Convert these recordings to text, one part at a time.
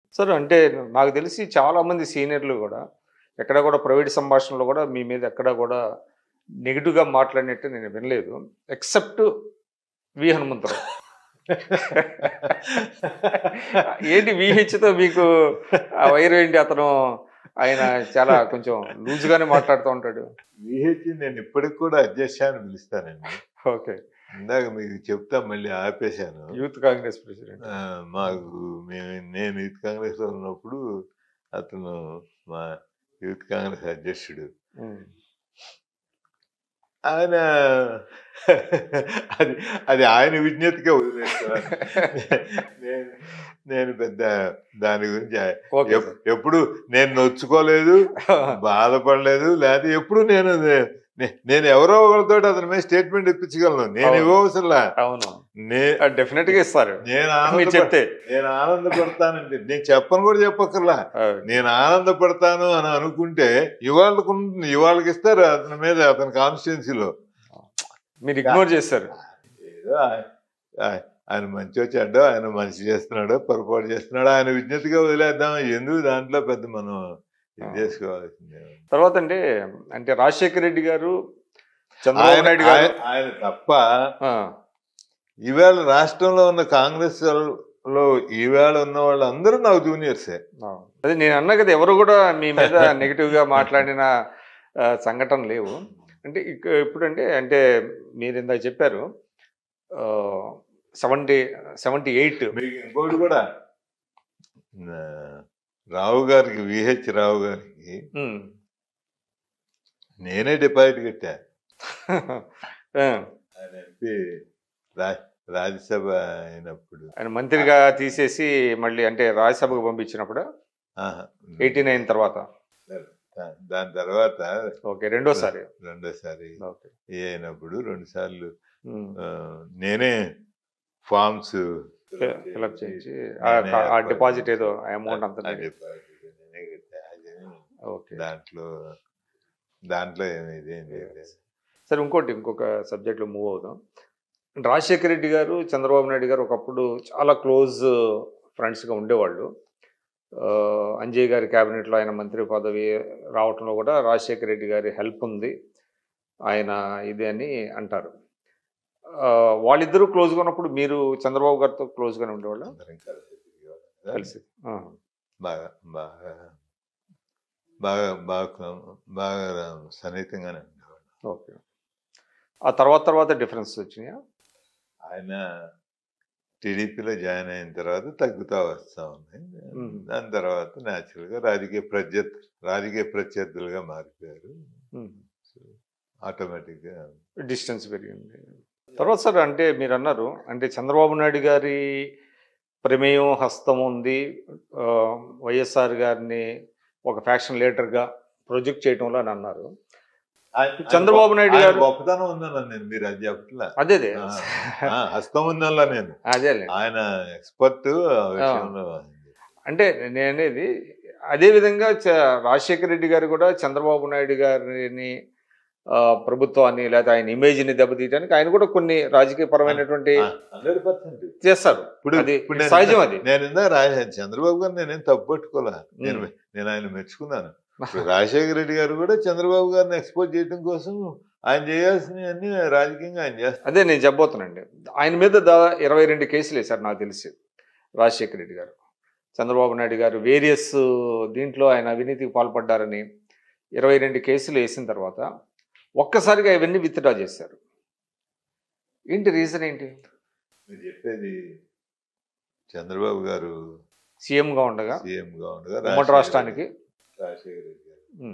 Sir అంటే నాకు తెలిసి చాలా మంది సీనియర్లు కూడా ఎక్కడ కూడా ప్రైవేట్ సంభాషణలో కూడా మీ మీద ఎక్కడ కూడా నెగిటివ్గా మాట్లాడినట్టు నేను వినలేదు ఎక్సెప్ట్ వి హనుమంతరావు ఏంటి విహెచ్తో మీకు ఆ వైరం ఏంటి అతను ఆయన చాలా కొంచెం లూజ్గానే మాట్లాడుతూ ఉంటాడు విహెచ్ నేను ఇప్పటికి కూడా అధ్యక్ష అని పిలుస్తానండి ఓకే ఇందాక మీకు చెప్తా మళ్ళీ ఆపేశాను యూత్ కాంగ్రెస్ ప్రెసిడెంట్ ఆ, మాకు మేము నేను యూత్ కాంగ్రెస్ లో ఉన్నప్పుడు అతను మా యూత్ కాంగ్రెస్ అధ్యక్షుడు ఆయన అది అది ఆయన విజ్ఞతగా వదిలేస్తాను నేను నేను పెద్ద దాని గురించి ఆ- ఓకే ఎప్- ఎప్పుడు నేను నొచ్చుకోలేదు బాధపడలేదు లేదా ఎప్పుడు నేను నే- నేను ఎవరో ఒకరితో అతని మీద స్టేట్మెంట్ ఇప్పించగలను నేను అవును. ఇవ్వవసరలా అవును నే డెఫినెట్ గా ఇస్తారు నేను మీరు ఆనందపడ చెప్తే నేను ఆనందపడతానండి నేను చెప్పను కూడా చెప్పక్కర్లా ఆ, నేను ఆనందపడతాను అని అనుకుంటే ఇవాళకు ఇవాళకి ఇస్తారు అతని మీద అతని కాన్స్టిట్యున్సీలో మీరు ఇగ్నోర్ చేస్తారు ఏదో ఆ- ఆ- ఆయన మంచి చెడ్డో ఆయన మంచి చేస్తున్నాడో పొరపాటు చేస్తున్నాడో ఆయన విజ్ఞతగా వదిలేద్దాం ఎందుకు దాంట్లో పెద్ద మనం ఇది చేసుకోవాల్సిందే తర్వాత అంటే అంటే రాజశేఖర రెడ్డి గారు చంద్రబాబు ఆయన నాయుడు గారు ఆయన- ఆయన తప్ప ఆ, ఈవేళ రాష్ట్రంలో ఉన్న కాంగ్రెస్ లో ఈవేళ ఉన్న వాళ్ళందరూ నాకు జూనియర్సే ఆ. అదే నేను అన్నా కదా ఎవరు కూడా మీ మీద నెగిటివ్ గా మాట్లాడిన ఆ, సంఘటన లేవు అంటే ఇక- ఇప్పుడంటే అంటే మీరు ఇందాక చెప్పారు సెవెంటీ సెవెంటీ ఎయిట్ మీకు ఇంకోటి కూడా ఆ, రావు గారికి విహెచ్ రావు గారికి నేనే డిపాజిట్ కట్టా ఆయన ఎంపీ రా- రాజ్యసభ అయినప్పుడు ఆయన మంత్రిగా తీసేసి మళ్ళీ అంటే రాజ్యసభకు పంపించినప్పుడు ఆహా. ఎయిటీ నైన్ తర్వాత దా- దాని తర్వాత ఓకే రెండోసారి రెండోసారి ఓకే ఏ అయినప్పుడు రెండు సార్లు ఉమ్. ఆ, నేనే ఫామ్స్ ఫిలప్ చేయించి ఆ- ఆ డిపాజిట్ ఏదో అమౌంట్ అంతా నేనే- ఓకే దాంట్లో దాంట్లో ఏమి ఇదేం లేదు సరే ఇంకోటి ఇంకొక సబ్జెక్ట్లో మూవ్ అవుదాం రాజశేఖర రెడ్డి గారు చంద్రబాబు నాయుడు గారు ఒకప్పుడు చాలా క్లోజ్ ఫ్రెండ్స్గా ఉండేవాళ్ళు ఆ, అంజయ్ గారి క్యాబినెట్లో ఆయన మంత్రి పదవి రావటంలో కూడా రాజశేఖర రెడ్డి గారి హెల్ప్ ఉంది ఆయన ఇది అని అంటారు ఆ, వాళ్ళిద్దరూ క్లోజ్గా ఉన్నప్పుడు మీరు చంద్రబాబు గారితో క్లోజ్గానే ఉండేవాళ్ళు అందరం కలిసి తిరిగేవాళ్ళం కదా. కలిసి ఆ, బాగా బాగా బాగా బాగా బాగా సన్నిహితంగానే ఉండేవాడు ఓకే ఆ తర్వాత తర్వాత డిఫరెన్స్ వచ్చినాయా ఆయన టీడీపీలో జాయిన్ అయిన తర్వాత తగ్గుతా వస్తా ఉంది మ్మ్. దాని తర్వాత న్యాచురల్గా రాజకీయ ప్రత్యర్థి రాజకీయ ప్రత్యర్థులుగా మారిపోయారు ఆటోమేటిక్గా డిస్టెన్స్ పెరిగింది తర్వాత సార్ అంటే మీరు అన్నారు అంటే చంద్రబాబు నాయుడు గారి ప్రమేయం హస్తం ఉంది ఆ, వైఎస్ఆర్ గారిని ఒక ఫ్యాక్షన్ లీడర్గా ప్రొజెక్ట్ చేయడంలో అని అన్నారు చంద్రబాబు నాయుడు ఆయన గారు- గొప్పతనం ఉందన్న నేను మీరు అది చెప్పట్లా అదే అదే ఆ, ఆ, హస్తం ఉందల్లా నేను అదే ఆయన ఎక్స్పర్ట్ విషయంలో అంటే నేను అనేది అదే విధంగా చ- రాజశేఖర రెడ్డి గారు కూడా చంద్రబాబు నాయుడు గారిని ఆ, ప్రభుత్వాన్ని లేదా ఆయన ఇమేజ్ని దెబ్బతీయడానికి ఆయన కూడా కొన్ని రాజకీయ పరమైనటువంటి హండ్రెడ్ పర్సెంట్ చేస్తారు ఇప్పుడు అది ఇప్పుడు నేను సహజం అది నేను ఇందా రాజశేఖర్ చంద్రబాబు గారు నేనేం తప్పు పట్టుకోలే నేను మ్మ్. నేను ఆయన మెచ్చుకున్నాను ఇప్పుడు రాజశేఖర రెడ్డి గారు కూడా చంద్రబాబు గారిని ఎక్స్పోజ్ చేయడం కోసం ఆయన చేయాల్సినవన్నీ రాజకీయంగా ఆయన చేస్తారు అదే నేను చెప్పబోతున్నాండి ఆయన మీద దా ఇరవై రెండు కేసులు వేశారు నాకు తెలిసి రాజశేఖర రెడ్డి గారు చంద్రబాబు నాయుడు గారు వేరియస్ దీంట్లో ఆయన అవినీతికి పాల్పడ్డారని ఇరవై రెండు కేసులు వేసిన తర్వాత ఒక్కసారిగా ఇవన్నీ విత్డ్రా చేశారు ఏంటి రీజన్ ఏంటి మీరు చెప్పేది చంద్రబాబు గారు సీఎంగా ఉండగా సీఎం గా ఉండగా ఉమ్మడి రాజశేఖర రాష్ట్రానికి రెడ్డి- రాజశేఖర రెడ్డి గారు ఉమ్,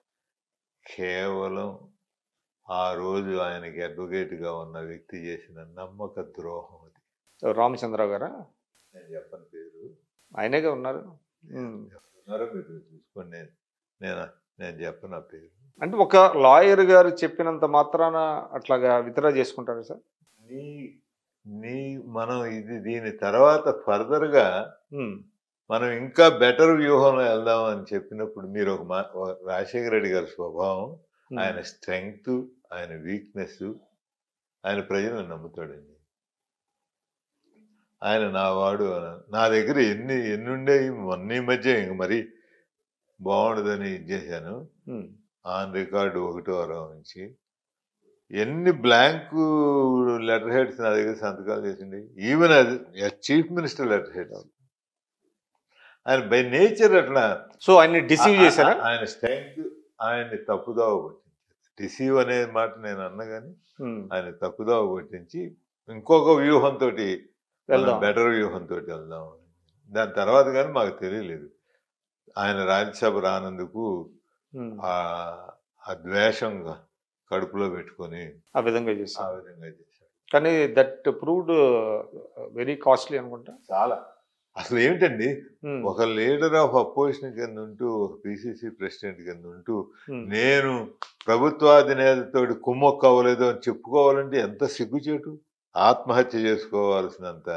కేవలం ఆ రోజు ఆయనకి అడ్వకేట్ గా ఉన్న వ్యక్తి చేసిన నమ్మక ద్రోహం అది రామచంద్రరావు గారా నేను చెప్పని పేరు ఆయనేగా ఉన్నారు ఉమ్. ఉన్నారో మీరు చూసుకోండి నేను నేను నేను చెప్పను ఆ పేరు అంటే ఒక లాయర్ గారు చెప్పినంత మాత్రాన అట్లాగా విత్డ్రా చేసుకుంటారు సార్ నీ నీ మనం ఇది దీని తర్వాత ఫర్దర్ గా ఉమ్, మనం ఇంకా బెటర్ వ్యూహంలో వెళ్దాం అని చెప్పినప్పుడు మీరు ఒక మా ఒక రాజశేఖర రెడ్డి గారి స్వభావం ఉమ్. ఆయన స్ట్రెంగ్త్ ఆయన వీక్నెస్ ఆయన ప్రజలను నమ్ముతాడండి ఆయన నా వాడు అన్నాను నా దగ్గర ఎన్ని ఎన్ని ఉండేవి మొన్న ఈ మధ్య ఇంక మరి బాగుండదని ఇది చేశాను ఉమ్, ఆన్ రికార్డు ఒకటో వారం నుంచి ఎన్ని బ్లాంక్ లెటర్ హెడ్స్ నా దగ్గర సంతకాలు చేసింది ఈవెన్ అది చీఫ్ మినిస్టర్ లెటర్ హెడ్స్ ఆయన బై నేచర్ అట్లా సో ఆయన్ని డిసీవ్ చేశారా ఆ- ఆయన స్ట్రెంగ్త్ ఆయన్ని తప్పుదోవ పట్టించారు డిసీవ్ అనే మాట నేను అన్న కానీ ఉమ్, ఆయన తప్పుదోవ పట్టించి ఇంకొక వ్యూహంతో వెళ్దాం బెటర్ వ్యూహంతో వెళ్దాం దాని తర్వాత కానీ మాకు తెలియలేదు ఆయన రాజ్యసభ రానందుకు ఉమ్, ఆ ఆ ద్వేషంగా కడుపులో పెట్టుకొని ఆ విధంగా ఆ చేశారు విధంగా చేశాడు కానీ దట్ ప్రూవ్డ్ వెరీ కాస్ట్లీ అనుకుంటా చాలా అసలు ఏమిటండి ఉమ్, ఒక లీడర్ ఆఫ్ అపోజిషన్ కింద ఉంటూ ఒక పిసిసి ప్రెసిడెంట్ కింద ఉంటూ ఉమ్, నేను ప్రభుత్వాధినేతతో కుమ్మొక్క అవ్వలేదు అని చెప్పుకోవాలంటే ఎంత సిగ్గుచేటు ఆత్మహత్య చేసుకోవాల్సినంత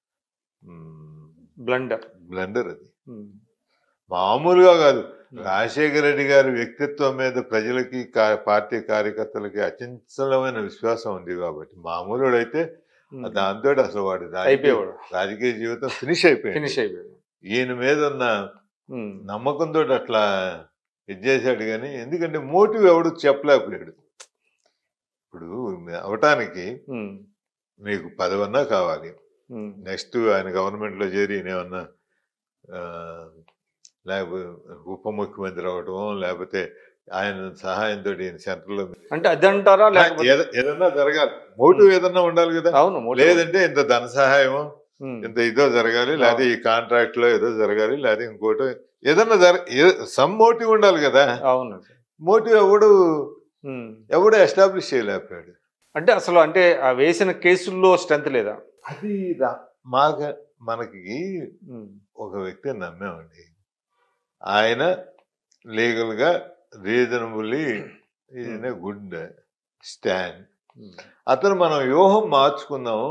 బ్లండర్ బ్లండర్ అది ఉమ్, మామూలుగా కాదు రాజశేఖర రెడ్డి గారి వ్యక్తిత్వం మీద ప్రజలకి కా- పార్టీ కార్యకర్తలకి అచంచలమైన విశ్వాసం ఉంది కాబట్టి మామూలు అయితే ఉమ్, దాంతో అసలు వాడి రాజకీయ అయిపోయేవాడు రాజకీయ జీవితం ఫినిష్ అయిపోయింది ఫినిష్ అయిపోయాడు ఈయన మీద ఉన్న ఉమ్, నమ్మకంతో అట్లా ఇది చేశాడు కానీ ఎందుకంటే మోటివ్ ఎవడు చెప్పలేకపోయాడు ఇప్పుడు అవటానికి ఉమ్, మీకు పదవన్నా కావాలి ఉమ్, నెక్స్ట్ ఆయన గవర్నమెంట్లో చేరి ఏమన్నా ఆ, లేకపోతే ఉప ముఖ్యమంత్రి అవటం లేకపోతే ఆయన సహాయంతో ఈయన సెంటర్లో అంటే అది అంటారా లేకపోతే ఏద- ఏదన్నా జరగాలి మోటివ్ ఏదన్నా ఉండాలి కదా అవును motive. లేదంటే ఇంత ధన సహాయం ఉమ్, ఇంత ఇదో జరగాలి లేకపోతే ఈ కాంట్రాక్ట్ లో ఏదో జరగాలి లేకపోతే ఇంకోటో ఏదన్నా జర సమ్ మోటివ్ ఉండాలి కదా అవును మోటివ్ ఎవడు ఉమ్, ఎవడు ఎస్టాబ్లిష్ చేయలేకపోయాడు అంటే అసలు అంటే ఆ వేసిన కేసుల్లో స్ట్రెంత్ లేదా అది రా- మాక మనకి ఉమ్, ఒక వ్యక్తిని నమ్మామండి ఆయన లీగల్ గా రీజనబుల్లీ ఈయన గుడ్ స్టాండ్ ఉమ్, అతను మనం వ్యూహం మార్చుకుందాం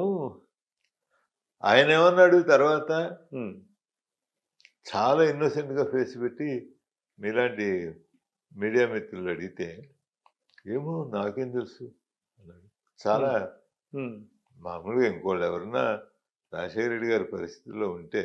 ఆయన ఏమన్నాడు తర్వాత ఉమ్, చాలా innocent గా ఫేస్ పెట్టి మీలాంటి మీడియా మిత్రులు అడిగితే ఏమో నాకేం తెలుసు అన్నాడు చాలా ఉమ్. మామూలుగా ఇంకోళ్ళు ఎవరన్నా రాజశేఖర రెడ్డి గారి పరిస్థితిలో ఉంటే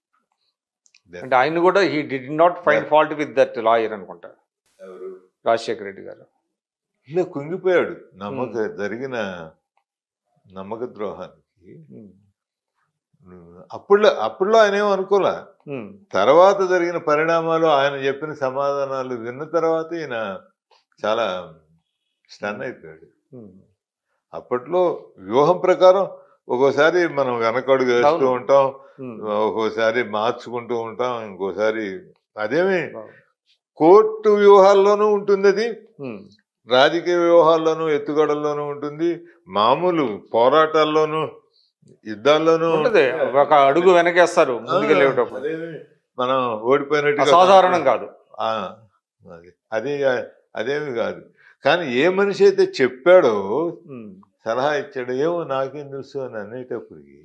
అంటే ఆయన కూడా he did not find fault with that lawyer అనుకుంటా ఎవరు రాజశేఖర రెడ్డి గారు ఇలా కుంగిపోయాడు నమ్మక జరిగిన నమ్మక ద్రోహానికి ఉమ్, అప్పుడులో అప్పుడులో ఆయన ఏం అనుకోలే ఉమ్, తర్వాత జరిగిన పరిణామాలు ఆయన చెప్పిన సమాధానాలు విన్న తర్వాత ఈయన చాలా స్టన్ అయిపోయాడు ఉమ్. అప్పట్లో వ్యూహం ప్రకారం ఒక్కోసారి మనం వెనకడుగు వేస్తూ అవును. ఉంటాం ఉమ్, ఒక్కోసారి మార్చుకుంటూ ఉంటాం ఇంకోసారి అదేమి అవును. కోర్టు వ్యూహాల్లోనూ ఉంటుంది అది ఉమ్, రాజకీయ వ్యవహారాల్లోనూ ఎత్తుగడల్లోనూ ఉంటుంది మామూలు పోరాటాల్లోనూ యుద్ధాల్లోనూ ఉంటది ఒక అడుగు వెనకేస్తారు ముందుకెళ్ళేటప్పుడు అదేమి మనం ఓడిపోయినట్టు అసాధారణం కాదు అది అది అదేమి కాదు కానీ ఏ మనిషి అయితే చెప్పాడో ఉమ్, సలహా ఇచ్చాడో ఏమో నాకేం తెలుసు అని అనేటప్పటికి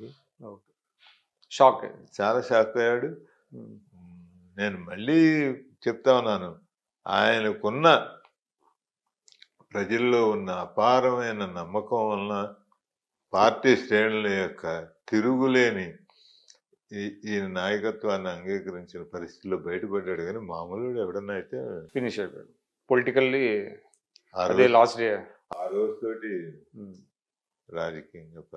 షాక్ చాలా షాక్ అయ్యాడు ఉమ్, నేను మళ్ళీ చెప్తా ఉన్నాను ఆయనకున్న ప్రజల్లో ఉన్న అపారమైన నమ్మకం వలన పార్టీ శ్రేణుల యొక్క తిరుగులేని ఈ- ఈయన నాయకత్వాన్ని అంగీకరించిన పరిస్థితిలో బయటపడ్డాడు కానీ మామూలు ఎవడన్నా అయితే ఫినిష్ అయిపోయాడు పొలిటికల్లీ ఆ అదే రోజు లాస్ట్ డే ఆ రోజుతోటి రాజకీయంగా